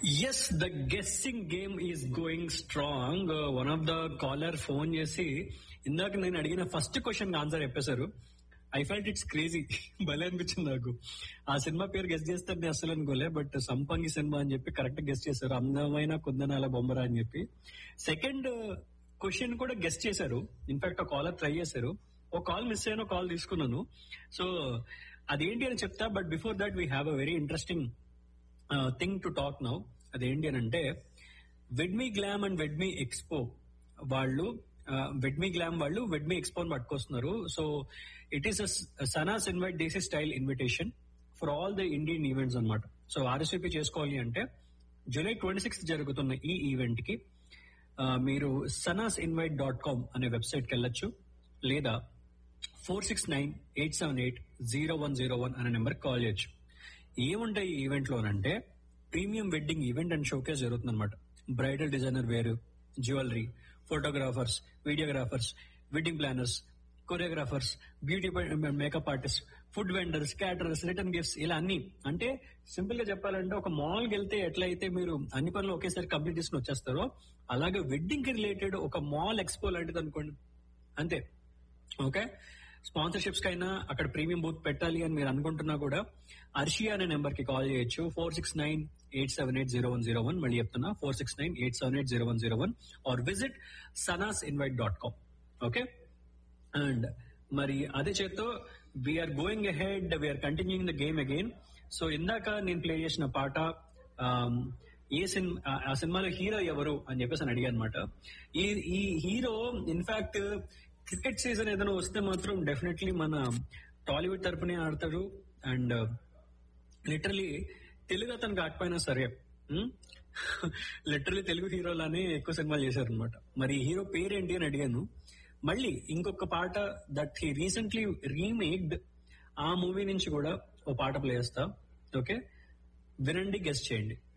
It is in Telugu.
yes the guessing game is going strong one of the caller phone చేసి ఇందాక నేను అడిగిన ఫస్ట్ క్వశ్చన్ ఆన్సర్ చెప్పేశారు ఐ ఫెల్ట్ ఇట్స్ క్రేజీ భలే అనిపించింది నాకు ఆ సినిమా పేరు గెస్ట్ చేస్తే నేను అసలు అనుకోలే బట్ సంపంగి సినిమా అని చెప్పి కరెక్ట్ గెస్ట్ చేశారు అందమైన కుందనాల బొమ్మరా అని చెప్పి సెకండ్ క్వశ్చన్ కూడా గెస్ట్ చేశారు ఇన్ఫాక్ట్ ఆ కాలర్ ట్రై చేశారు ఒక కాల్ మిస్ అయిన కాల్ తీసుకున్నాను సో అదేంటి అని చెప్తా but before that we have a very interesting thing to talk now అదేంటి అని అంటే WedMe Glam and WedMe Expo వాళ్ళు వెడ్మీ గ్లామ్ వాళ్ళు వెడ్మీ ఎక్స్పో పట్టుకొస్తున్నారు so it is Sanas invite desi style invitation for all the Indian events అనమాట సో ఆర్ఎస్వీపీ చేసుకోవాలి అంటే జూలై ట్వంటీ సిక్స్త్ జరుగుతున్న ఈ ఈవెంట్ కి మీరు సనాస్ ఇన్వైట్ డాట్ కామ్ అనే వెబ్సైట్ కి వెళ్ళొచ్చు లేదా four six nine eight seven eight zero one zero one అనే నెంబర్ కాల్ చేయొచ్చు ఏముంటాయి ఈ ఈవెంట్ లోనంటే premium wedding event and showcase జరుగుతుంది అనమాట బ్రైడల్ డిజైనర్ వేరు jewellery photographers videographers wedding planners choreographers beauty makeup artist food vendors caterers return gifts ఇలా అన్ని అంటే సింపుల్ గా చెప్పాలంటే ఒక మాల్ కి వెళ్తే ఎట్లయితే మీరు అన్ని పనులు ఒకేసారి కంప్లీట్ చేసుకుని వచ్చేస్తారో అలాగే వెడ్డింగ్ కి రిలేటెడ్ ఒక మాల్ ఎక్స్పో లాంటిది అనుకోండి అంతే ఓకే స్పాన్సర్షిప్స్ కైనా అక్కడ ప్రీమియం బూత్ పెట్టాలి అని మీరు అనుకుంటున్నా కూడా అర్షియా అనే నెంబర్ కి కాల్ చేయొచ్చు four six nine eight seven eight zero one zero one మళ్ళీ చెప్తున్నా four six nine eight seven eight zero one zero one or visit Sanas invite dot com okay and మరి అదే చేత్తో we're going ahead we're continuing the game again so ఇందాక నేను ప్లే చేసిన పాట ఏ సినిమా ఆ సినిమాలో హీరో ఎవరు అని చెప్పేసి అని అడిగాను అనమాట ఈ ఈ హీరో ఇన్ఫాక్ట్ క్రికెట్ సీజన్ ఏదైనా వస్తే మాత్రం డెఫినెట్లీ మన టాలీవుడ్ తరపునే ఆడతాడు అండ్ లిటరలీ తెలుగు అతను కాకపోయినా సరే లిటరలీ తెలుగు హీరోలానే ఎక్కువ సినిమాలు చేశారు అనమాట మరి హీరో పేరేంటి అని అడిగాను మళ్ళీ ఇంకొక పాట దట్ హీ రీసెంట్లీ రీమేక్డ్ ఆ మూవీ నుంచి కూడా ఓ పాట ప్లే చేస్తా ఓకే వినండి గెస్ట్ చేయండి